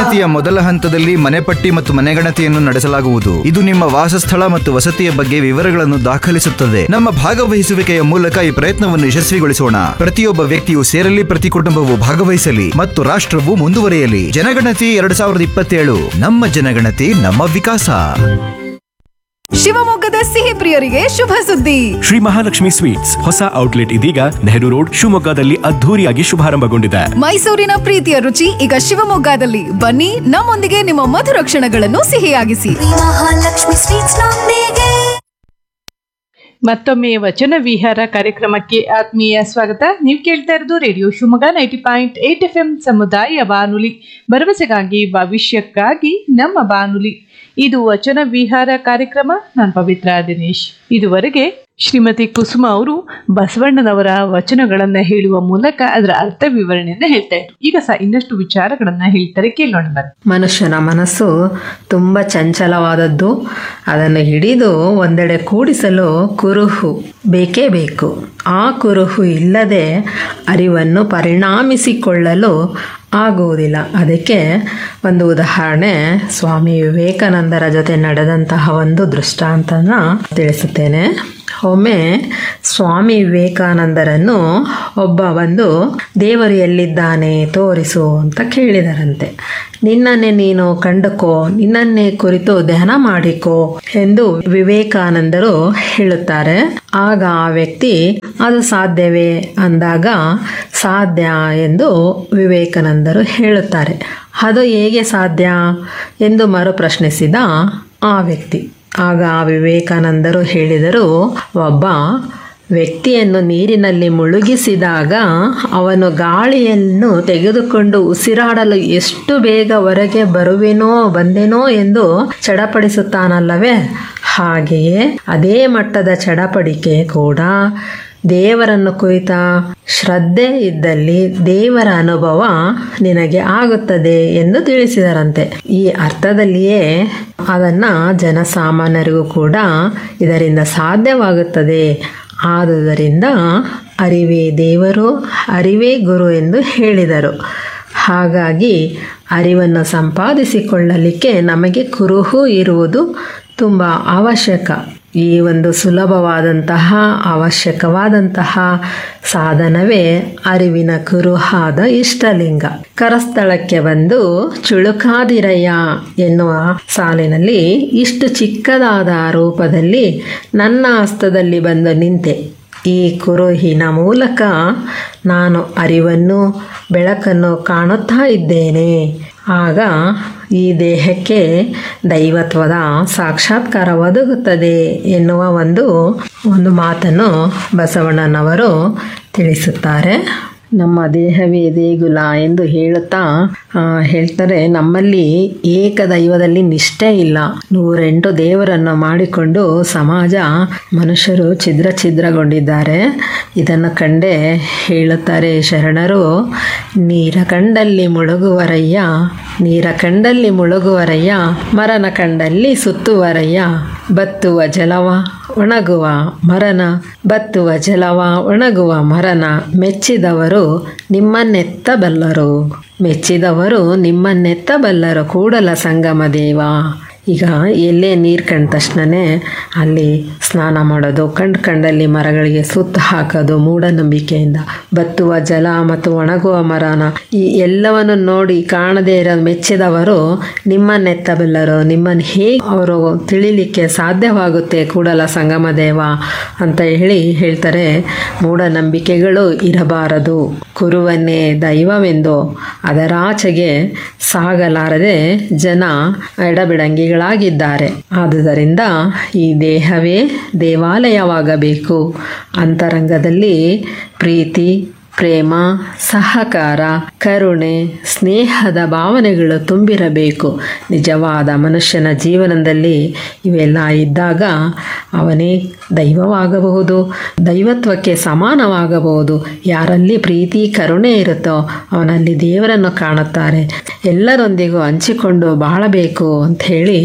ಜನಗಣತಿಯ ಮೊದಲ ಹಂತದಲ್ಲಿ ಮನೆಪಟ್ಟಿ ಮತ್ತು ಮನೆಗಣತಿಯನ್ನು ನಡೆಸಲಾಗುವುದು ಇದು ನಿಮ್ಮ ವಾಸಸ್ಥಳ ಮತ್ತು ವಸತಿಯ ಬಗ್ಗೆ ವಿವರಗಳನ್ನು ದಾಖಲಿಸುತ್ತದೆ ನಮ್ಮ ಭಾಗವಹಿಸುವಿಕೆಯ ಮೂಲಕ ಈ ಪ್ರಯತ್ನವನ್ನು ಯಶಸ್ವಿಗೊಳಿಸೋಣ ಪ್ರತಿಯೊಬ್ಬ ವ್ಯಕ್ತಿಯು ಸೇರಲಿ ಪ್ರತಿ ಕುಟುಂಬವು ಭಾಗವಹಿಸಲಿ ಮತ್ತು ರಾಷ್ಟ್ರವು ಮುಂದುವರಿಯಲಿ ಜನಗಣತಿ ಎರಡ್ ಸಾವಿರದ ಇಪ್ಪತ್ತೇಳು ನಮ್ಮ ಜನಗಣತಿ ನಮ್ಮ ವಿಕಾಸ ಶಿವಮೊಗ್ಗದ ಸಿಹಿ ಪ್ರಿಯರಿಗೆ ಶುಭ ಸುದ್ದಿ ಶ್ರೀ ಮಹಾಲಕ್ಷ್ಮಿ ಸ್ವೀಟ್ಸ್ ಹೊಸ ಔಟ್ಲೆಟ್ ಇದೀಗ ನೆಹರು ರೋಡ್ ಶಿವಮೊಗ್ಗದಲ್ಲಿ ಅದ್ಧೂರಿಯಾಗಿ ಶುಭಾರಂಭಗೊಂಡಿದೆ ಮೈಸೂರಿನ ಪ್ರೀತಿಯ ರುಚಿ ಈಗ ಶಿವಮೊಗ್ಗದಲ್ಲಿ ಬನ್ನಿ ನಮ್ಮೊಂದಿಗೆ ನಿಮ್ಮ ಮಧುರ ಕ್ಷಣಗಳನ್ನು ಸಿಹಿಯಾಗಿಸಿ ಮಹಾಲಕ್ಷ್ಮಿ ಸ್ವೀಟ್ಸ್ ನೊಂದಿಗೆ ಮತ್ತೊಮ್ಮೆ ವಚನ ವಿಹಾರ ಕಾರ್ಯಕ್ರಮಕ್ಕೆ ಆತ್ಮೀಯ ಸ್ವಾಗತ ನೀವು ಕೇಳ್ತಾ ಇರೋದು radio Shivamogga ninety point eight F M ಸಮುದಾಯ ಬಾನುಲಿ ಭರವಸೆಗಾಗಿ ಭವಿಷ್ಯಕ್ಕಾಗಿ ನಮ್ಮ ಬಾನುಲಿ ಇದು ವಚನ ವಿಹಾರ ಕಾರ್ಯಕ್ರಮ ನಾನು ಪವಿತ್ರ ದಿನೇಶ್ ಇದುವರೆಗೆ ಶ್ರೀಮತಿ ಕುಸುಮ ಅವರು ಬಸವಣ್ಣನವರ ವಚನಗಳನ್ನ ಹೇಳುವ ಮೂಲಕ ಅದರ ಅರ್ಥ ವಿವರಣೆಯನ್ನ ಹೇಳ್ತಾ ಇದ್ರು ಈಗ ಸಹ ಇನ್ನಷ್ಟು ವಿಚಾರಗಳನ್ನ ಹೇಳ್ತಾರೆ ಕೇಳೋಣ ಬನ್ನಿ ಮನುಷ್ಯನ ಮನಸ್ಸು ತುಂಬ ಚಂಚಲವಾದದ್ದು ಅದನ್ನು ಹಿಡಿದು ಒಂದೆಡೆ ಕೂಡಿಸಲು ಕುರುಹು ಬೇಕೇ ಬೇಕು ಆ ಕುರುಹು ಇಲ್ಲದೆ ಅರಿವನ್ನು ಪರಿಣಾಮಿಸಿಕೊಳ್ಳಲು ಆಗುವುದಿಲ್ಲ ಅದಕ್ಕೆ ಒಂದು ಉದಾಹರಣೆ ಸ್ವಾಮಿ ವಿವೇಕಾನಂದರ ಜೊತೆ ನಡೆದಂತಹ ಒಂದು ದೃಷ್ಟಾಂತನ ತಿಳಿಸುತ್ತೇನೆ ಒಮ್ಮೆ ಸ್ವಾಮಿ ವಿವೇಕಾನಂದರನ್ನು ಒಬ್ಬ ಬಂದು ದೇವರು ಎಲ್ಲಿದ್ದಾನೆ ತೋರಿಸು ಅಂತ ಕೇಳಿದರಂತೆ ನಿನ್ನನ್ನೇ ನೀನು ಕಂಡುಕೋ ನಿನ್ನನ್ನೇ ಕುರಿತು ಧ್ಯಾನ ಮಾಡಿಕೋ ಎಂದು ವಿವೇಕಾನಂದರು ಹೇಳುತ್ತಾರೆ ಆಗ ಆ ವ್ಯಕ್ತಿ ಅದು ಸಾಧ್ಯವೇ ಅಂದಾಗ ಸಾಧ್ಯ ಎಂದು ವಿವೇಕಾನಂದರು ಹೇಳುತ್ತಾರೆ ಅದು ಹೇಗೆ ಸಾಧ್ಯ ಎಂದು ಮರು ಪ್ರಶ್ನಿಸಿದ ಆ ವ್ಯಕ್ತಿ ಆಗ ವಿವೇಕಾನಂದರು ಹೇಳಿದರು ಒಬ್ಬ ವ್ಯಕ್ತಿಯನ್ನು ನೀರಿನಲ್ಲಿ ಮುಳುಗಿಸಿದಾಗ ಅವನು ಗಾಳಿಯನ್ನು ತೆಗೆದುಕೊಂಡು ಉಸಿರಾಡಲು ಎಷ್ಟು ಬೇಗ ಹೊರಗೆ ಬರುವೆನೋ ಬಂದೆನೋ ಎಂದು ಚಡಪಡಿಸುತ್ತಾನಲ್ಲವೇ ಹಾಗೆಯೇ ಅದೇ ಮಟ್ಟದ ಚಡಪಡಿಕೆ ಕೂಡ ದೇವರನ್ನು ಕುರಿತ ಶ್ರದ್ಧೆ ಇದ್ದಲ್ಲಿ ದೇವರ ಅನುಭವ ನಿನಗೆ ಆಗುತ್ತದೆ ಎಂದು ತಿಳಿಸಿದರಂತೆ ಈ ಅರ್ಥದಲ್ಲಿಯೇ ಅದನ್ನ ಜನಸಾಮಾನ್ಯರಿಗೂ ಕೂಡ ಇದರಿಂದ ಸಾಧ್ಯವಾಗುತ್ತದೆ ಆದುದರಿಂದ ಅರಿವೇ ದೇವರು ಅರಿವೇ ಗುರು ಎಂದು ಹೇಳಿದರು ಹಾಗಾಗಿ ಅರಿವನ್ನು ಸಂಪಾದಿಸಿಕೊಳ್ಳಲಿಕ್ಕೆ ನಮಗೆ ಕುರುಹು ಇರುವುದು ತುಂಬ ಅವಶ್ಯಕ ಈ ಒಂದು ಸುಲಭವಾದಂತಹ ಅವಶ್ಯಕವಾದಂತಹ ಸಾಧನವೇ ಅರಿವಿನ ಕುರುಹಾದ ಇಷ್ಟಲಿಂಗ ಕರಸ್ಥಳಕ್ಕೆ ಬಂದು ಚುಳುಕಾದಿರಯ್ಯ ಎನ್ನುವ ಸಾಲಿನಲ್ಲಿ ಇಷ್ಟು ಚಿಕ್ಕದಾದ ರೂಪದಲ್ಲಿ ನನ್ನ ಹಸ್ತದಲ್ಲಿ ಬಂದು ನಿಂತೆ ಈ ಕುರುಹಿನ ಮೂಲಕ ನಾನು ಅರಿವನ್ನು ಬೆಳಕನ್ನು ಕಾಣುತ್ತಾ ಇದ್ದೇನೆ ಆಗ ಈ ದೇಹಕ್ಕೆ ದೈವತ್ವದ ಸಾಕ್ಷಾತ್ಕಾರ ಒದಗುತ್ತದೆ ಎನ್ನುವ ಒಂದು ಒಂದು ಮಾತನ್ನು ಬಸವಣ್ಣನವರು ತಿಳಿಸುತ್ತಾರೆ ನಮ್ಮ ದೇಹವೇ ದೇಗುಲ ಎಂದು ಹೇಳುತ್ತಾ ಆ, ಹೇಳ್ತಾರೆ ನಮ್ಮಲ್ಲಿ ಏಕದೈವದಲ್ಲಿ ನಿಷ್ಠೆ ಇಲ್ಲ ನೂರೆಂಟು ದೇವರನ್ನು ಮಾಡಿಕೊಂಡು ಸಮಾಜ ಮನುಷ್ಯರು ಛಿದ್ರ ಛಿದ್ರಗೊಂಡಿದ್ದಾರೆ ಇದನ್ನು ಕಂಡೇ ಹೇಳುತ್ತಾರೆ ಶರಣರು ನೀರ ಕಂಡಲ್ಲಿ ಮುಳುಗುವರಯ್ಯ ನೀರ ಕಂಡಲ್ಲಿ ಮುಳುಗುವರಯ್ಯ ಮರನ ಕಂಡಲ್ಲಿ ಸುತ್ತುವರಯ್ಯ ಬತ್ತುವ ಜಲವ ಒಣಗುವ ಮರನ ಬತ್ತುವ ಜಲವ ಒಣಗುವ ಮರನ ಮೆಚ್ಚಿದವರು ನಿಮ್ಮನ್ನೆತ್ತಬಲ್ಲರು ಮೆಚ್ಚಿದವರು ನಿಮ್ಮನ್ನೆತ್ತಬಲ್ಲರು ಕೂಡಲ ಸಂಗಮ ದೇವ ಈಗ ಎಲ್ಲೇ ನೀರು ಕಂಡ ತಕ್ಷಣವೇ ಅಲ್ಲಿ ಸ್ನಾನ ಮಾಡೋದು ಕಂಡು ಕಂಡಲ್ಲಿ ಮರಗಳಿಗೆ ಸುತ್ತ ಹಾಕೋದು ಮೂಢನಂಬಿಕೆಯಿಂದ ಬತ್ತುವ ಜಲ ಮತ್ತು ಒಣಗುವ ಮರನ ಈ ಎಲ್ಲವನ್ನು ನೋಡಿ ಕಾಣದೇ ಇರೋ ಮೆಚ್ಚಿದವರು ನಿಮ್ಮನ್ನೆತ್ತಬಲ್ಲರು ನಿಮ್ಮನ್ನು ಹೇಗೆ ಅವರು ತಿಳಿಲಿಕ್ಕೆ ಸಾಧ್ಯವಾಗುತ್ತೆ ಕೂಡಲ ಸಂಗಮ ದೇವ ಅಂತ ಹೇಳಿ ಹೇಳ್ತಾರೆ ಮೂಢನಂಬಿಕೆಗಳು ಇರಬಾರದು ಕುರುವನ್ನೇ ದೈವವೆಂದು ಅದರಾಚೆಗೆ ಸಾಗಲಾರದೆ ಜನ ಎಡಬಿಡಂಗಿಗಳಾಗಿದ್ದಾರೆ ಆದುದರಿಂದ ಈ ದೇಹವೇ ದೇವಾಲಯವಾಗಬೇಕು ಅಂತರಂಗದಲ್ಲಿ ಪ್ರೀತಿ ಪ್ರೇಮ ಸಹಕಾರ ಕರುಣೆ ಸ್ನೇಹದ ಭಾವನೆಗಳು ತುಂಬಿರಬೇಕು ನಿಜವಾದ ಮನುಷ್ಯನ ಜೀವನದಲ್ಲಿ ಇವೆಲ್ಲ ಇದ್ದಾಗ ಅವನೇ ದೈವವಾಗಬಹುದು ದೈವತ್ವಕ್ಕೆ ಸಮಾನವಾಗಬಹುದು ಯಾರಲ್ಲಿ ಪ್ರೀತಿ ಕರುಣೆ ಇರುತ್ತೋ ಅವನಲ್ಲಿ ದೇವರನ್ನು ಕಾಣುತ್ತಾರೆ ಎಲ್ಲರೊಂದಿಗೂ ಹಂಚಿಕೊಂಡು ಬಾಳಬೇಕು ಅಂತ ಹೇಳಿ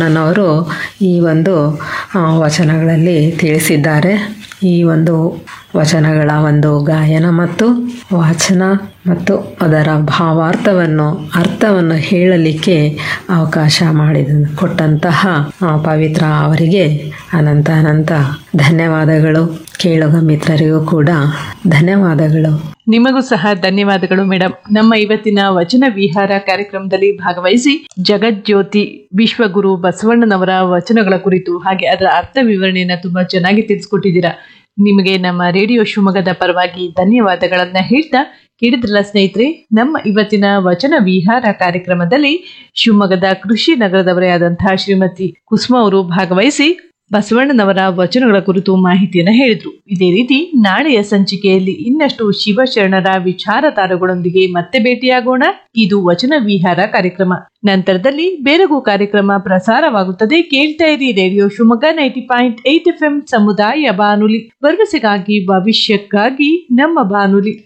ಬಸವಣ್ಣನವರು ಈ ಒಂದು ಆ, ವಚನಗಳಲ್ಲಿ ತಿಳಿಸಿದ್ದಾರೆ ಈ ಒಂದು ವಚನಗಳ ಒಂದು ಗಾಯನ ಮತ್ತು ವಾಚನ ಮತ್ತು ಅದರ ಭಾವಾರ್ಥವನ್ನು ಅರ್ಥವನ್ನು ಹೇಳಲಿಕ್ಕೆ ಅವಕಾಶ ಮಾಡಿದ ಕೊಟ್ಟಂತಹ ಆ, ಪವಿತ್ರ ಅವರಿಗೆ ಅನಂತ ಅನಂತ ಧನ್ಯವಾದಗಳು ಕೇಳುಗ ಮಿತ್ರರಿಗೂ ಕೂಡ ಧನ್ಯವಾದಗಳು ನಿಮಗೂ ಸಹ ಧನ್ಯವಾದಗಳು ಮೇಡಮ್ ನಮ್ಮ ಇವತ್ತಿನ ವಚನ ವಿಹಾರ ಕಾರ್ಯಕ್ರಮದಲ್ಲಿ ಭಾಗವಹಿಸಿ ಜಗಜ್ಯೋತಿ ವಿಶ್ವಗುರು ಬಸವಣ್ಣನವರ ವಚನಗಳ ಕುರಿತು ಹಾಗೆ ಅದರ ಅರ್ಥ ವಿವರಣೆಯನ್ನ ತುಂಬಾ ಚೆನ್ನಾಗಿ ತಿಳಿಸ್ಕೊಟ್ಟಿದ್ದೀರಾ ನಿಮಗೆ ನಮ್ಮ ರೇಡಿಯೋ ಶಿವಮೊಗ್ಗದ ಪರವಾಗಿ ಧನ್ಯವಾದಗಳನ್ನ ಹೇಳ್ತಾ ಕೇಳಿದ್ರಲ್ಲ ಸ್ನೇಹಿತರೆ ನಮ್ಮ ಇವತ್ತಿನ ವಚನ ವಿಹಾರ ಕಾರ್ಯಕ್ರಮದಲ್ಲಿ ಶಿವಮೊಗ್ಗದ ಕೃಷಿ ನಗರದವರೇ ಆದಂತಹ ಶ್ರೀಮತಿ ಕುಸುಮ ಅವರು ಭಾಗವಹಿಸಿ ಬಸವಣ್ಣನವರ ವಚನಗಳ ಕುರಿತು ಮಾಹಿತಿಯನ್ನು ಹೇಳಿದ್ರು ಇದೇ ರೀತಿ ನಾಳೆಯ ಸಂಚಿಕೆಯಲ್ಲಿ ಇನ್ನಷ್ಟು ಶಿವಶರಣರ ವಿಚಾರಧಾರೆಗಳೊಂದಿಗೆ ಮತ್ತೆ ಭೇಟಿಯಾಗೋಣ ಇದು ವಚನ ವಿಹಾರ ಕಾರ್ಯಕ್ರಮ ನಂತರದಲ್ಲಿ ಬೇರಗೂ ಕಾರ್ಯಕ್ರಮ ಪ್ರಸಾರವಾಗುತ್ತದೆ ಕೇಳ್ತಾ ಇರಿ radio Shivamogga ninety point eight F M ಸಮುದಾಯ ಬಾನುಲಿ ಭರವಸೆಗಾಗಿ ಭವಿಷ್ಯಕ್ಕಾಗಿ ನಮ್ಮ ಬಾನುಲಿ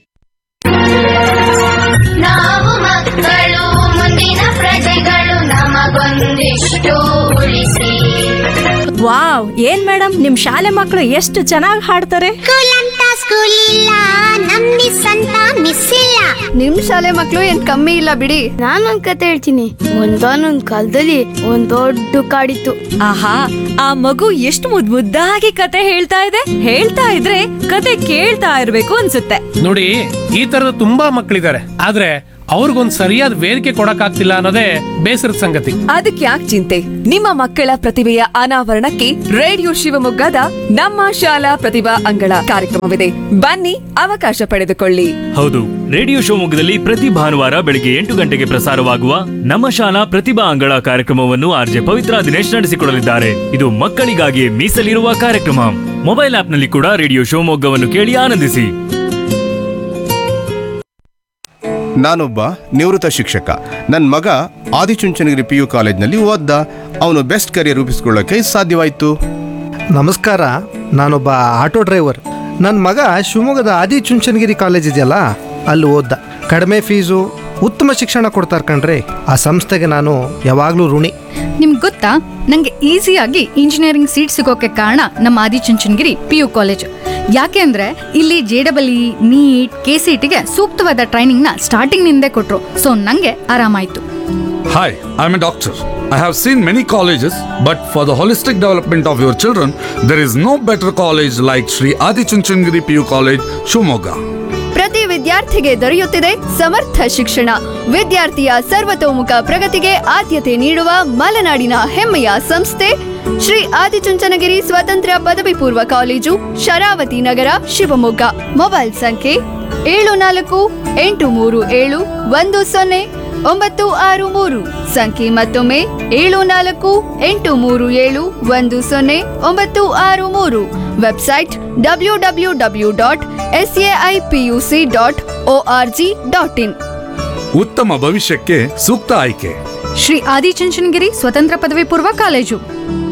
ನಾವು ಮಕ್ಕಳು ಮುಂದಿನ ಪ್ರಜೆಗಳು ನಮಗೊಂದಿಷ್ಟು ಉಳಿಸಿ ವಾವ್ ಏನ್ ಮೇಡಮ್ ನಿಮ್ ಶಾಲೆ ಮಕ್ಕಳು ಎಷ್ಟು ಚೆನ್ನಾಗಿ ಹಾಡ್ತಾರೆ ಸ್ಕೂಲ್ ಅಂತ ಸ್ಕೂಲ್ ಇಲ್ಲ ನಮ್ ಮಿಸ್ ಅಂತ ಮಿಸ್ ಇಲ್ಲ ನಿಮ್ ಶಾಲೆ ಮಕ್ಳು ಏನ್ ಕಮ್ಮಿ ಇಲ್ಲ ಬಿಡಿ ನಾನೊಂದ್ ಕತೆ ಹೇಳ್ತೀನಿ ಒಂದಾನೊಂದ್ ಕಾಲದಲ್ಲಿ ಒಂದ್ ದೊಡ್ಡ ಕಾಡಿತ್ತು ಆಹಾ ಆ ಮಗು ಎಷ್ಟು ಮುದ್ ಮುದ್ದಾಗಿ ಕತೆ ಹೇಳ್ತಾ ಇದೆ ಹೇಳ್ತಾ ಇದ್ರೆ ಕತೆ ಕೇಳ್ತಾ ಇರ್ಬೇಕು ಅನ್ಸುತ್ತೆ ನೋಡಿ ಈ ತರದ ತುಂಬಾ ಮಕ್ಕಳಿದ್ದಾರೆ ಆದ್ರೆ ಅವ್ರಿಗೊಂದ್ ಸರಿಯಾದ ವೇದಿಕೆ ಕೊಡಕ್ಕಾಗ್ತಿಲ್ಲ ಅನ್ನೋದೇ ಬೇಸರದ ಸಂಗತಿ ಅದಕ್ಕೆ ಯಾಕೆ ಚಿಂತೆ ನಿಮ್ಮ ಮಕ್ಕಳ ಪ್ರತಿಭೆಯ ಅನಾವರಣಕ್ಕೆ ರೇಡಿಯೋ ಶಿವಮೊಗ್ಗದ ನಮ್ಮ ಶಾಲಾ ಪ್ರತಿಭಾ ಅಂಗಳ ಕಾರ್ಯಕ್ರಮವಿದೆ ಬನ್ನಿ ಅವಕಾಶ ಪಡೆದುಕೊಳ್ಳಿ ಹೌದು ರೇಡಿಯೋ ಶಿವಮೊಗ್ಗದಲ್ಲಿ ಪ್ರತಿ ಭಾನುವಾರ ಬೆಳಿಗ್ಗೆ ಎಂಟು ಗಂಟೆಗೆ ಪ್ರಸಾರವಾಗುವ ನಮ್ಮ ಶಾಲಾ ಪ್ರತಿಭಾ ಅಂಗಳ ಕಾರ್ಯಕ್ರಮವನ್ನು ಆರ್ಜೆ ಪವಿತ್ರ ದಿನೇಶ್ ನಡೆಸಿಕೊಡಲಿದ್ದಾರೆ ಇದು ಮಕ್ಕಳಿಗಾಗಿ ಮೀಸಲಿರುವ ಕಾರ್ಯಕ್ರಮ ಮೊಬೈಲ್ ಆಪ್ನಲ್ಲಿ ಕೂಡ ರೇಡಿಯೋ ಶಿವಮೊಗ್ಗವನ್ನು ಕೇಳಿ ಆನಂದಿಸಿ ನಾನೊಬ್ಬ ನಿವೃತ್ತ ಶಿಕ್ಷಕ ನನ್ನ ಮಗ ಆದಿಚುಂಚನಗಿರಿ ಪಿ ಯು ಕಾಲೇಜ್ನಲ್ಲಿ ಓದ್ದ ಅವನು ಬೆಸ್ಟ್ ಕರಿಯರ್ ರೂಪಿಸ್ಕೊಳ್ಳೋಕೆ ಸಾಧ್ಯವಾಯಿತು ನಮಸ್ಕಾರ ನಾನೊಬ್ಬ ಆಟೋ ಡ್ರೈವರ್ ನನ್ನ ಮಗ ಶಿವಮೊಗ್ಗದ ಆದಿಚುಂಚನಗಿರಿ ಕಾಲೇಜ್ ಇದೆಯಲ್ಲ ಅಲ್ಲಿ ಓದ್ದ ಕಡಿಮೆ ಫೀಸು ಉತ್ತಮ ಶಿಕ್ಷಣ ಕೊಡ್ತಾರೆ ಕಣ್ರಿ ಆ ಸಂಸ್ಥೆಗೆ ನಾನು ಯಾವಾಗಲೂ ಋಣಿ ನಿಮ್ಗೆ ಗೊತ್ತಾ ನಂಗೆ ಈಸಿಯಾಗಿ ಇಂಜಿನಿಯರಿಂಗ್ ಸೀಟ್ ಸಿಗೋಕೆ ಕಾರಣ ನಮ್ಮ ಆದಿಚುಂಚನಗಿರಿ ಪಿ ಯು ಕಾಲೇಜ್ ಯಾಕೆ ಅಂದ್ರೆ ಇಲ್ಲಿ J double E NEET K C ಟಿಗೆ ಸೂಕ್ತವಾದ ಟ್ರೈನಿಂಗ್ ನ ಸ್ಟಾರ್ಟಿಂಗ್ ನಿಂದೇ ಕೊಟ್ರು ಸೊ ನಂಗೆ ಆರಾಮಾಯ್ತು Hi, I'm a doctor. I have seen many colleges, but for the holistic development of your children, there is no better college like Sri Adi Chunchandgiri PU College, Shumoga. ಪ್ರತಿ ವಿದ್ಯಾರ್ಥಿಗೆ ದೊರೆಯುತ್ತಿದೆ ಸಮರ್ಥ ಶಿಕ್ಷಣ ವಿದ್ಯಾರ್ಥಿಯ ಸರ್ವತೋಮುಖ ಪ್ರಗತಿಗೆ ಆದ್ಯತೆ ನೀಡುವ ಮಲೆನಾಡಿನ ಹೆಮ್ಮೆಯ ಸಂಸ್ಥೆ ಶ್ರೀ ಆದಿಚುಂಚನಗಿರಿ ಸ್ವತಂತ್ರ ಪದವಿ ಪೂರ್ವ ಕಾಲೇಜು ಶರಾವತಿ ನಗರ ಶಿವಮೊಗ್ಗ ಮೊಬೈಲ್ ಸಂಖ್ಯೆ ಏಳು ನಾಲ್ಕು ಎಂಟು ಮೂರು ಏಳು ಒಂದು ಸೊನ್ನೆ ಒಂಬತ್ತು ಆರು ಮೂರು ಸಂಖ್ಯೆ ಮತ್ತೊಮ್ಮೆ ಏಳು ನಾಲ್ಕು ಎಂಟು ಮೂರು ಏಳು ಒಂದು ಸೊನ್ನೆ ಒಂಬತ್ತು ಆರು ಮೂರು website W W W dot S A I P U C dot O R G dot in ಉತ್ತಮ ಭವಿಷ್ಯಕ್ಕೆ ಸೂಕ್ತ ಆಯ್ಕೆ ಶ್ರೀ ಆದಿಚುಂಚನಗಿರಿ ಸ್ವತಂತ್ರ ಪದವಿ ಪೂರ್ವ ಕಾಲೇಜು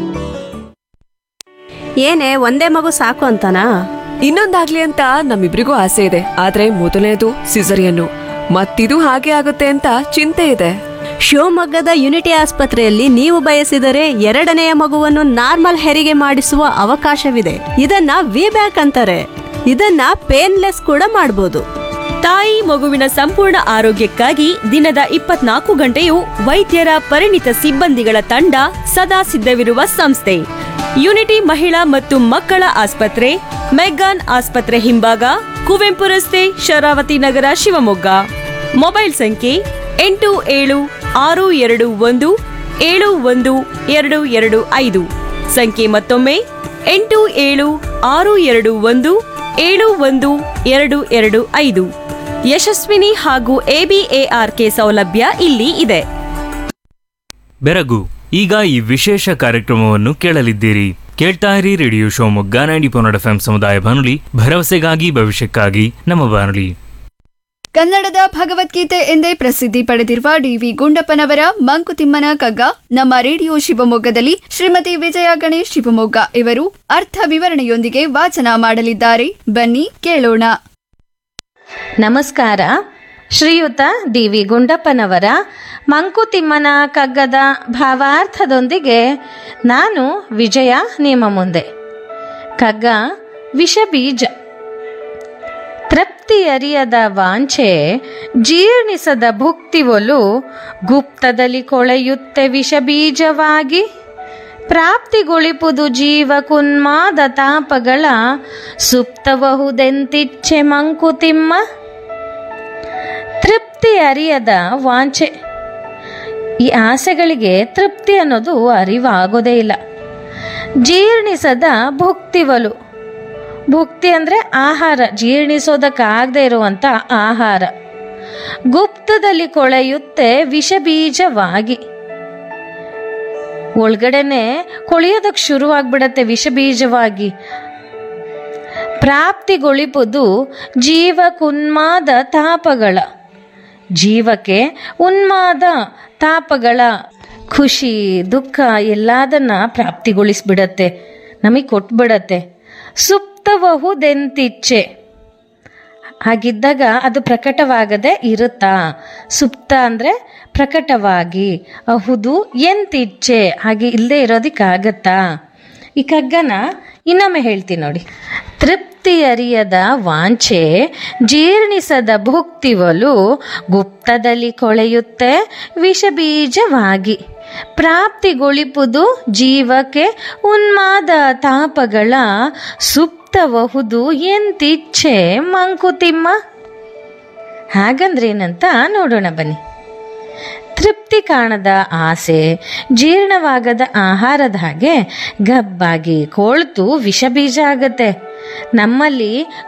ಏನೇ ಒಂದೇ ಮಗು ಸಾಕು ಅಂತನಾ ಇನ್ನೊಂದಾಗ್ಲಿ ಅಂತ ನಮ್ಮಿಬ್ರಿಗೂ ಆಸೆ ಇದೆ ಆದ್ರೆ ಮೊದಲನೇದು ಸಿಸರಿಯನ್ನು ಮತ್ತಿದು ಹಾಗೆ ಆಗುತ್ತೆ ಅಂತ ಚಿಂತೆ ಇದೆ ಶಿವಮೊಗ್ಗದ ಯುನಿಟಿ ಆಸ್ಪತ್ರೆಯಲ್ಲಿ ನೀವು ಬಯಸಿದರೆ ಎರಡನೆಯ ಮಗುವನ್ನು ನಾರ್ಮಲ್ ಹೆರಿಗೆ ಮಾಡಿಸುವ ಅವಕಾಶವಿದೆ ಇದನ್ನ ವಿ ಬ್ಯಾಕ್ ಅಂತಾರೆ ಇದನ್ನ ಪೇನ್ಲೆಸ್ ಕೂಡ ಮಾಡಬಹುದು ತಾಯಿ ಮಗುವಿನ ಸಂಪೂರ್ಣ ಆರೋಗ್ಯಕ್ಕಾಗಿ ದಿನದ ಇಪ್ಪತ್ನಾಲ್ಕು ಗಂಟೆಯೂ ವೈದ್ಯರ ಪರಿಣಿತ ಸಿಬ್ಬಂದಿಗಳ ತಂಡ ಸದಾ ಸಿದ್ಧವಿರುವ ಸಂಸ್ಥೆ ಯುನಿಟಿ ಮಹಿಳಾ ಮತ್ತು ಮಕ್ಕಳ ಆಸ್ಪತ್ರೆ ಮೆಗ್ಗಾನ್ ಆಸ್ಪತ್ರೆ ಹಿಂಭಾಗ ಕುವೆಂಪು ರಸ್ತೆ ಶರಾವತಿ ನಗರ ಶಿವಮೊಗ್ಗ ಮೊಬೈಲ್ ಸಂಖ್ಯೆ ಎಂಟು ಏಳು ಆರು ಎರಡು ಒಂದು ಏಳು ಒಂದು ಎರಡು ಎರಡು ಐದು ಸಂಖ್ಯೆ ಮತ್ತೊಮ್ಮೆ ಎಂಟು ಏಳು ಆರು ಎರಡು ಒಂದು ಏಳು ಒಂದು ಎರಡು ಎರಡು ಐದು ಯಶಸ್ವಿನಿ ಹಾಗೂ ಎಬಿಎಆರ್ಕೆ ಸೌಲಭ್ಯ ಇಲ್ಲಿ ಇದೆ ಬೆರಗು ಈಗ ಈ ವಿಶೇಷ ಕಾರ್ಯಕ್ರಮವನ್ನು ಕೇಳಲಿದ್ದೀರಿ ಕೇಳ್ತಾ ಇರಿ ರೇಡಿಯೋ ಶಿವಮೊಗ್ಗ ನೈಂಟಿ ಪೊನ್ನಡ ಎಫ್ ಸಮುದಾಯ ಬಾನುಲಿ ಭರವಸೆಗಾಗಿ ಭವಿಷ್ಯಕ್ಕಾಗಿ ನಮ್ಮ ಬಾನುಲಿ ಕನ್ನಡದ ಭಗವದ್ಗೀತೆ ಎಂದೇ ಪ್ರಸಿದ್ಧಿ ಪಡೆದಿರುವ ಡಿವಿ ಗುಂಡಪ್ಪನವರ ಮಂಕುತಿಮ್ಮನ ಕಗ್ಗ ನಮ್ಮ ರೇಡಿಯೋ ಶಿವಮೊಗ್ಗದಲ್ಲಿ ಶ್ರೀಮತಿ ವಿಜಯ ಗಣೇಶ್ ಶಿವಮೊಗ್ಗ ಇವರು ಅರ್ಥ ವಿವರಣೆಯೊಂದಿಗೆ ವಾಚನ ಮಾಡಲಿದ್ದಾರೆ ಬನ್ನಿ ಕೇಳೋಣ ನಮಸ್ಕಾರ ಶ್ರೀಯುತ ಡಿ ವಿ ಗುಂಡಪ್ಪನವರ ಮಂಕುತಿಮ್ಮನ ಕಗ್ಗದ ಭಾವಾರ್ಥದೊಂದಿಗೆ ನಾನು ವಿಜಯ ನಿಮ್ಮ ಮುಂದೆ ಕಗ್ಗ ವಿಷಬೀಜ ತೃಪ್ತಿ ಅರಿಯದ ವಾಂಛೆ ಜೀರ್ಣಿಸದ ಭುಕ್ತಿವೊಲು ಗುಪ್ತದಲ್ಲಿ ಕೊಳೆಯುತ್ತೆ ವಿಷಬೀಜವಾಗಿ ಪ್ರಾಪ್ತಿಗೊಳಿಪುದು ಜೀವ ಕುನ್ಮಾದ ತಾಪಗಳ ಸುಪ್ತಬಹುದೆಂತಿಚ್ಛೆ ಮಂಕುತಿಮ್ಮ ತೃಪ್ತಿ ಅರಿಯದ ವಾಂಛೆ ಈ ಆಸೆಗಳಿಗೆ ತೃಪ್ತಿ ಅನ್ನೋದು ಅರಿವಾಗೋದೇ ಇಲ್ಲ ಜೀರ್ಣಿಸದ ಭುಕ್ತಿವಲು ಭುಕ್ತಿ ಅಂದರೆ ಆಹಾರ ಜೀರ್ಣಿಸೋದಕ್ಕಾಗದೇ ಇರುವಂಥ ಆಹಾರ ಗುಪ್ತದಲ್ಲಿ ಕೊಳೆಯುತ್ತೆ ವಿಷಬೀಜವಾಗಿ ಒಳಗಡೆನೆ ಕೊಳೆಯೋದಕ್ಕೆ ಶುರುವಾಗ್ಬಿಡತ್ತೆ ವಿಷಬೀಜವಾಗಿ ಪ್ರಾಪ್ತಿಗೊಳಿಪುದು ಜೀವ ಕುನ್ಮಾದ ತಾಪಗಳ ಜೀವಕ್ಕೆ ಉನ್ಮಾದ ತಾಪಗಳ ಖುಷಿ ದುಃಖ ಎಲ್ಲದನ್ನ ಪ್ರಾಪ್ತಿಗೊಳಿಸ್ಬಿಡತ್ತೆ ನಮಗೆ ಕೊಟ್ಬಿಡತ್ತೆ ಸುಪ್ತಬಹುದೆಂತಿಚ್ಛೆ ಹಾಗಿದ್ದಾಗ ಅದು ಪ್ರಕಟವಾಗದೆ ಇರುತ್ತಾ ಸುಪ್ತ ಅಂದರೆ ಪ್ರಕಟವಾಗಿ ಅಹುದು ಎಂತಿಚ್ಛೆ ಹಾಗೆ ಇಲ್ಲದೆ ಇರೋದಕ್ಕಾಗತ್ತಾ ಈ ಕಗ್ಗನ ಇನ್ನೊಮ್ಮೆ ಹೇಳ್ತೀನಿ ನೋಡಿ ತೃಪ್ತಿ ಅರಿಯದ ವಾಂಛೆ ಜೀರ್ಣಿಸದ ಭುಕ್ತಿವಲು ಗುಪ್ತದಲ್ಲಿ ಕೊಳೆಯುತ್ತೆ ವಿಷಬೀಜವಾಗಿ ಪ್ರಾಪ್ತಿಗೊಳಿಪುದು ಜೀವಕ್ಕೆ ಉನ್ಮಾದ ತಾಪಗಳ ಸುಪ್ತಬಹುದು ಎಂತಿಚ್ಛೆ ಮಂಕುತಿಮ್ಮ ಹಾಗಂದ್ರೇನಂತ ನೋಡೋಣ ಬನ್ನಿ ತೃಪ್ತಿ ಕಾಣದ ಆಸೆ ಜೀರ್ಣವಾಗದ ಆಹಾರದ ಹಾಗೆ ಗಬ್ಬಾಗಿ ಕೊಳ್ತು ವಿಷಬೀಜ ಆಗತ್ತೆ ನಮ್ಮಲ್ಲಿ